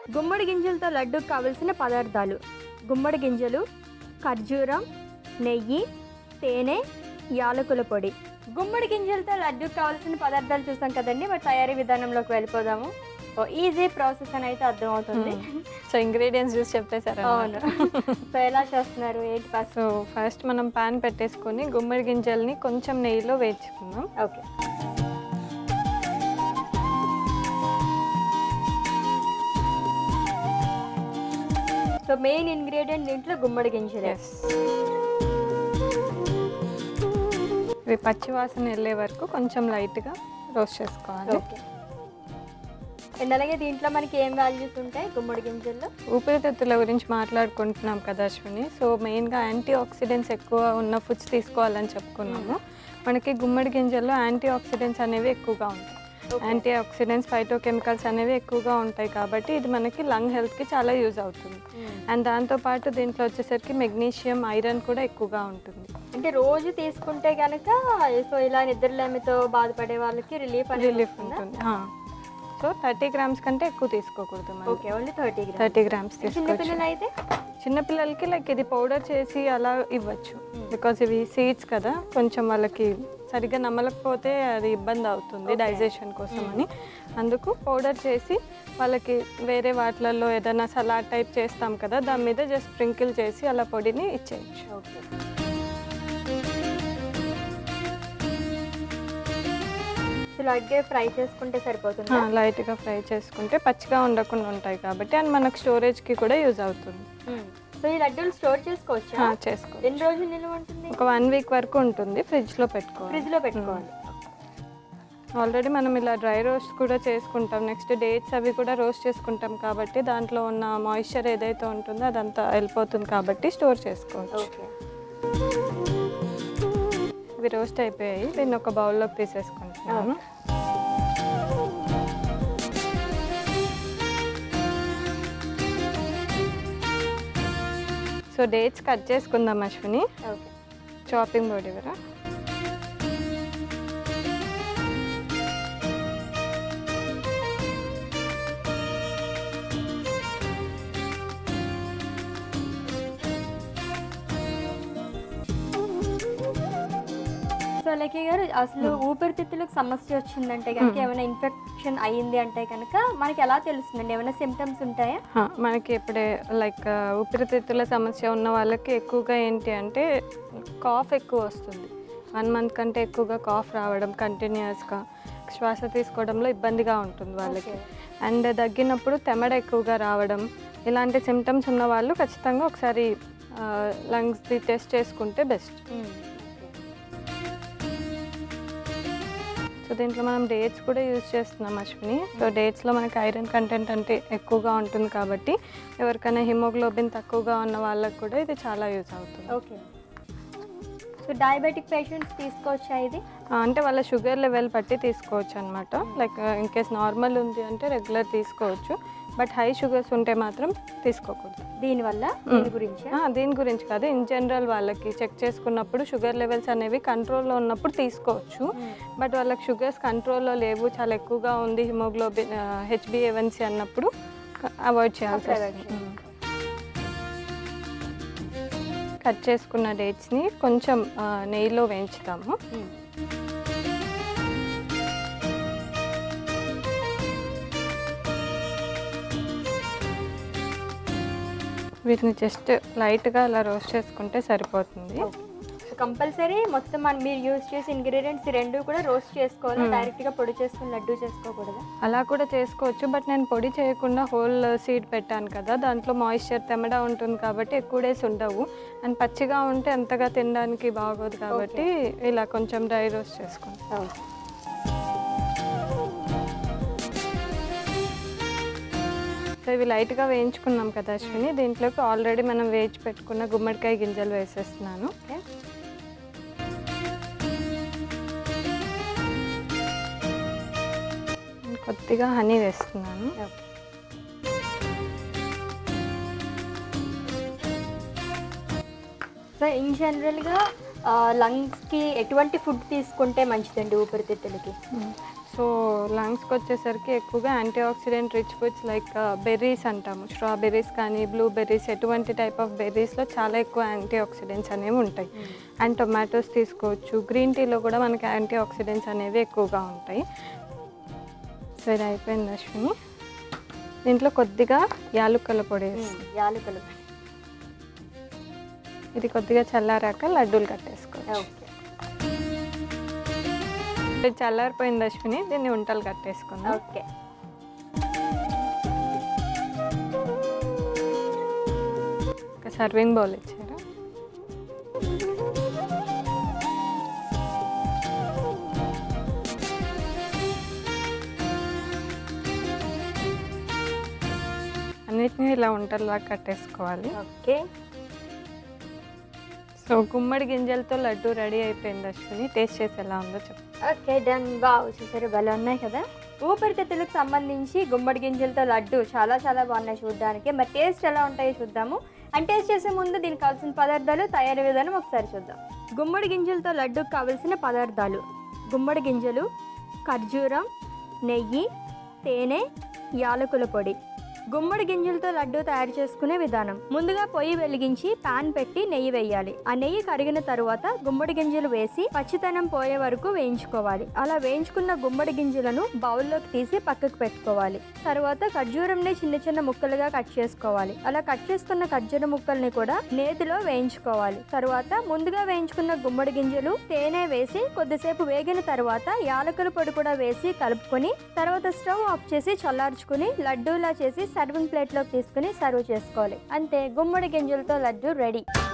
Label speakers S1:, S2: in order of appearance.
S1: గుమ్మడి గింజలతో లడ్డూకి కావలసిన పదార్థాలు గుమ్మడి గింజలు ఖర్జూరం నెయ్యి తేనె యాలకుల పొడి గుమ్మడి గింజలతో లడ్డూకి కావాల్సిన పదార్థాలు చూసాం కదండి మరి తయారీ విధానంలోకి వెళ్ళిపోదాము సో ఈజీ ప్రాసెస్ అని అయితే అర్థమవుతుంది
S2: సో ఇంగ్రీడియంట్స్ చూసి చెప్పేశారు
S1: అవును సో ఎలా చేస్తున్నారు ఏంటి ఫస్ట్
S2: సో ఫస్ట్ మనం పాన్ పెట్టేసుకొని గుమ్మడి గింజల్ని కొంచెం నెయ్యిలో వేయించుకుందాం
S1: ఓకే సో మెయిన్ ఇంగ్రీడియంట్ దీంట్లో గుమ్మడి గింజలే
S2: ఎస్ ఇవి పచ్చి వాసన వెళ్ళే వరకు కొంచెం లైట్గా రోస్ట్ చేసుకోవాలి
S1: ఓకే అండ్ అలాగే దీంట్లో మనకి ఏం వాల్యూస్ ఉంటాయి గుమ్మడి గింజల్లో
S2: ఊపిరితిత్తుల గురించి మాట్లాడుకుంటున్నాం కదా అశ్విని సో మెయిన్గా యాంటీ ఆక్సిడెంట్స్ ఎక్కువ ఉన్న ఫుడ్స్ తీసుకోవాలని చెప్పుకున్నాము మనకి గుమ్మడి గింజల్లో యాంటీ ఆక్సిడెంట్స్ అనేవి ఎక్కువగా ఉంటాయి యాంటీ ఆక్సిడెంట్స్ ఫైటోకెమికల్స్ అనేవి ఎక్కువగా ఉంటాయి కాబట్టి ఇది మనకి లంగ్ హెల్త్కి చాలా యూజ్ అవుతుంది అండ్ దాంతోపాటు దీంట్లో వచ్చేసరికి మెగ్నీషియం ఐరన్ కూడా ఎక్కువగా ఉంటుంది
S1: అంటే రోజు తీసుకుంటే కనుక సో ఇలా నిద్రలేమితో బాధపడే వాళ్ళకి రిలీఫ్ అనేది
S2: రిలీఫ్
S1: వస్తుందా?
S2: ఉంటుంది సో థర్టీ గ్రామ్స్ కంటే ఎక్కువ తీసుకోకూడదు మనం
S1: okay only thirty grams
S2: thirty grams
S1: చిన్న
S2: తీసుకోవచ్చు
S1: పిల్లలు అయితే
S2: చిన్నపిల్లలకి లైక్ ఇది పౌడర్ చేసి అలా ఇవ్వచ్చు బికాస్ ఇవి సీడ్స్ కదా కొంచెం వాళ్ళకి సరిగ్గా నమ్మలేకపోతే అది ఇబ్బంది అవుతుంది డైజెషన్ కోసం అని అందుకు పౌడర్ చేసి వాళ్ళకి వేరే వాటిలలో ఏదైనా సలాడ్ టైప్ చేస్తాం కదా దాని మీద జస్ట్ స్ప్రింకిల్ చేసి అలా పొడిని ఇచ్చేయచ్చు
S1: ఓకే సో లడ్డే ఫ్రై చేసుకుంటే సరిపోతుంది
S2: లైట్గా ఫ్రై చేసుకుంటే పచ్చిగా ఉండకుండా ఉంటాయి కాబట్టి అండ్ మనకు స్టోరేజ్కి కూడా యూజ్ అవుతుంది
S1: సో ఈ లడ్డూలు స్టోర్ చేసుకోవచ్చా
S2: ఆ, చేసుకో
S1: ఎన్ని రోజులు నిల్వ ఉంటుంది
S2: ఒక వన్ వీక్ వరకు ఉంటుంది ఫ్రిడ్జ్లో పెట్టుకోవాలి
S1: ఫ్రిడ్జ్ లో పెట్టుకోవాలి
S2: ఆల్రెడీ మనం ఇలా డ్రై రోస్ట్ కూడా చేసుకుంటాం నెక్స్ట్ డేట్స్ అవి కూడా రోస్ట్ చేసుకుంటాం కాబట్టి దాంట్లో ఉన్న మాయిశ్చర్ ఏదైతే ఉంటుందో అదంతా వెళ్ళిపోతుంది కాబట్టి స్టోర్ చేసుకోవచ్చు
S1: ఓకే
S2: ఇవి రోస్ట్ అయిపోయాయి దీన్ని ఒక బౌల్లోకి తీసేసుకుంటున్నాను సో డేట్స్ కట్ చేసుకుందాం అశ్విని
S1: ఓకే
S2: చాపింగ్ బోర్డ్ ఇవరా
S1: సో లక్కీ గారు అసలు ఊపిరితిత్తులకు సమస్య వచ్చిందంటే కనుక ఏమైనా ఇన్ఫెక్షన్ అయ్యింది అంటే కనుక మనకి ఎలా తెలుస్తుందండి ఏమైనా సిమ్టమ్స్ ఉంటాయా
S2: హా, మనకి ఇప్పుడే లైక్ ఊపిరితిత్తుల సమస్య ఉన్న వాళ్ళకి ఎక్కువగా ఏంటి అంటే కాఫ్ ఎక్కువ వస్తుంది వన్ మంత్ కంటే ఎక్కువగా కాఫ్ రావడం కంటిన్యూస్గా శ్వాస తీసుకోవడంలో ఇబ్బందిగా ఉంటుంది వాళ్ళకి అండ్ దగ్గినప్పుడు తెమడ ఎక్కువగా రావడం ఇలాంటి సిమ్టమ్స్ ఉన్న వాళ్ళు ఖచ్చితంగా ఒకసారి లంగ్స్ది టెస్ట్ చేసుకుంటే బెస్ట్ సో దీంట్లో మనం డేట్స్ కూడా యూజ్ చేస్తున్నాం అశ్విని సో డేట్స్లో మనకి ఐరన్ కంటెంట్ అంటే ఎక్కువగా ఉంటుంది కాబట్టి ఎవరికైనా హిమోగ్లోబిన్ తక్కువగా ఉన్న వాళ్ళకి కూడా ఇది చాలా యూజ్ అవుతుంది
S1: ఓకే సో డయాబెటిక్ పేషెంట్స్ తీసుకోవచ్చా ఇది
S2: ఆ, అంటే వాళ్ళ షుగర్ లెవెల్ బట్టి తీసుకోవచ్చు అనమాట లైక్ ఇన్ కేస్ నార్మల్ ఉంది అంటే రెగ్యులర్ తీసుకోవచ్చు బట్ హై షుగర్స్ ఉంటే మాత్రం తీసుకోకూడదు
S1: దీనివల్ల దీని గురించి
S2: ఆ, దీని గురించి కాదు ఇన్ జనరల్ వాళ్ళకి చెక్ చేసుకున్నప్పుడు షుగర్ లెవెల్స్ అనేవి కంట్రోల్లో ఉన్నప్పుడు తీసుకోవచ్చు బట్ వాళ్ళకి షుగర్స్ కంట్రోల్లో లేవు చాలా ఎక్కువగా ఉంది హిమోగ్లోబిన్ హెచ్బిఏవన్సీ అన్నప్పుడు అవాయిడ్ చేయాల్సి
S1: Avoid
S2: వస్తుంది కట్ చేసుకున్న డేట్స్ని కొంచెం ఆ, నెయ్యిలో వేయించుతాము వీటిని జస్ట్ లైట్గా అలా రోస్ట్ చేసుకుంటే సరిపోతుంది
S1: సో కంపల్సరీ మొత్తం మనం మీరు యూజ్ చేసే ఇంగ్రీడియంట్స్ ఈ రెండు కూడా రోస్ట్ చేసుకోవాలి డైరెక్ట్ గా పొడి చేసుకుని లడ్డు చేసుకోకూడదు
S2: అలా కూడా చేసుకోవచ్చు బట్ నేను పొడి చేయకుండా హోల్ సీడ్ పెట్టాను కదా దాంట్లో మాయిశ్చర్ తెమడ ఉంటుంది కాబట్టి ఎక్కువ డేస్ ఉండవు అండ్ పచ్చిగా ఉంటే అంతగా తినడానికి బాగోదు కాబట్టి ఇలా కొంచెం డ్రై రోస్ట్ చేసుకుంటాం సో ఇవి లైట్గా వేయించుకున్నాం కదా అశ్విని దీంట్లోకి ఆల్రెడీ మనం వేయించి పెట్టుకున్న గుమ్మడికాయ గింజలు వేసేస్తున్నాను
S1: ఓకే
S2: కొద్దిగా హనీ వేస్తున్నాను
S1: సో ఇన్ జనరల్గా లంగ్స్కి ఎటువంటి ఫుడ్ తీసుకుంటే మంచిదండి ఊపిరితిత్తులకి
S2: సో లంగ్స్కి వచ్చేసరికి ఎక్కువగా antioxidant rich foods like berries అంటాము స్ట్రాబెర్రీస్ కానీ బ్లూబెర్రీస్ ఎటువంటి టైప్ ఆఫ్ బెర్రీస్లో చాలా ఎక్కువ యాంటీ ఆక్సిడెంట్స్ అనేవి ఉంటాయి అండ్ టొమాటోస్ తీసుకోవచ్చు గ్రీన్ టీలో కూడా మనకి యాంటీ ఆక్సిడెంట్స్ అనేవి ఎక్కువగా ఉంటాయి సో ఇది అయిపోయింది అశ్విని దీంట్లో కొద్దిగా యాలుక్కల పొడి వేస్తాం
S1: యాలకులు
S2: ఇది కొద్దిగా చల్లారాక లడ్డూలు కట్టేసుకోవచ్చు
S1: ఓకే
S2: ఇది చల్లారిపోయింది అశ్విని దీన్ని ఉంటలు కట్టేసుకుందాం
S1: ఓకే
S2: ఒక సర్వింగ్ బౌల్ ఇచ్చారా అన్నిటినీ ఇలా ఉంటలా కట్టేసుకోవాలి
S1: ఓకే
S2: సో గుమ్మడి గింజలతో లడ్డు రెడీ అయిపోయింది అశ్విని టేస్ట్ చేసి ఎలా ఉందో చెప్పు
S1: ఓకే డన్ బాగు చూసారు భలే ఉన్నాయి కదా ఊపిరితిత్తులకు సంబంధించి గుమ్మడి గింజలతో లడ్డు చాలా చాలా బాగున్నాయి చూడడానికి మరి టేస్ట్ ఎలా ఉంటాయో చూద్దాము అండ్ టేస్ట్ చేసే ముందు దీనికి కావాల్సిన పదార్థాలు తయారీ విధానం ఒకసారి చూద్దాం గుమ్మడి గింజలతో లడ్డుకు కావలసిన పదార్థాలు గుమ్మడి గింజలు ఖర్జూరం నెయ్యి తేనె యాలకుల పొడి గుమ్మడి గింజలతో లడ్డు తయారు చేసుకునే విధానం ముందుగా పొయ్యి వెలిగించి పాన్ పెట్టి నెయ్యి వేయాలి ఆ నెయ్యి కరిగిన తరువాత గుమ్మడి గింజలు వేసి పచ్చితనం పోయే వరకు వేయించుకోవాలి అలా వేయించుకున్న గుమ్మడి గింజలను బౌల్లోకి తీసి పక్కకు పెట్టుకోవాలి తర్వాత ఖర్జూరంని చిన్న చిన్న ముక్కలుగా కట్ చేసుకోవాలి అలా కట్ చేసుకున్న ఖర్జూర ముక్కల్ని కూడా నేతిలో వేయించుకోవాలి తర్వాత ముందుగా వేయించుకున్న గుమ్మడి గింజలు తేనె వేసి కొద్దిసేపు వేగిన తర్వాత యాలకుల పొడి కూడా వేసి కలుపుకొని తర్వాత స్టవ్ ఆఫ్ చేసి చల్లార్చుకుని లడ్డూలా చేసి సర్వింగ్ ప్లేట్లోకి తీసుకుని సర్వ్ చేసుకోవాలి అంతే గుమ్మడి గింజలతో లడ్డు రెడీ